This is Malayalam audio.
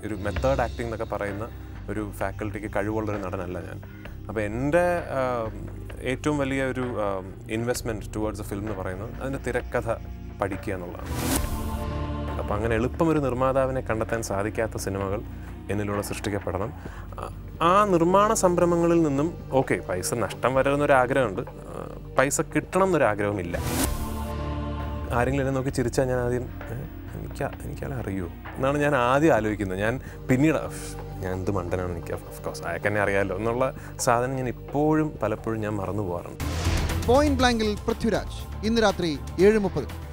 ഒരു മെത്തേഡ് ആക്ടിംഗ് എന്നൊക്കെ പറയുന്ന ഒരു ഫാക്കൽറ്റിക്ക് കഴിവുള്ളൊരു നടനല്ല ഞാൻ അപ്പോൾ എൻ്റെ ആം, ഏറ്റവും വലിയ ഒരു ഇൻവെസ്റ്റ്മെൻറ്റ് ടുവേർഡ്സ് എ ഫിലിം എന്ന് പറയുന്നത് അതിൻ്റെ തിരക്കഥ പഠിക്കുക എന്നുള്ളതാണ് അപ്പോൾ അങ്ങനെ എളുപ്പം ഒരു നിർമ്മാതാവിനെ കണ്ടെത്താൻ സാധിക്കാത്ത സിനിമകൾ എന്നിലൂടെ സൃഷ്ടിക്കപ്പെടണം ആ- ആ നിർമ്മാണ സംരംഭങ്ങളിൽ നിന്നും ഓക്കെ പൈസ നഷ്ടം വരരുന്നൊരാഗ്രഹമുണ്ട് ആ, പൈസ കിട്ടണം എന്നൊരാഗ്രഹമില്ല ആരെങ്കിലും എന്നെ നോക്കി ചിരിച്ചാൽ ഞാൻ ആദ്യം "ഏ, എനിക്ക് എനിക്കയാളെ അറിയുമോ എന്നാണ് ഞാൻ ആദ്യം ആലോചിക്കുന്നത് ഞാൻ പിന്നീട് "ഉഫ്, ഞാൻ എന്ത് മണ്ടനാണ് എനിക്ക് ഓഫ് കോഴ്സ് അയാൾക്ക് എന്നെ അറിയാമല്ലോ എന്നുള്ള സാധനം ഞാൻ ഇപ്പോഴും പലപ്പോഴും ഞാൻ മറന്നു പോകാറുണ്ട് പോയിന്റ് ബ്ലാങ്കിൽ പൃഥ്വിരാജ് ഇന്ന് രാത്രി ഏഴ് മുപ്പത്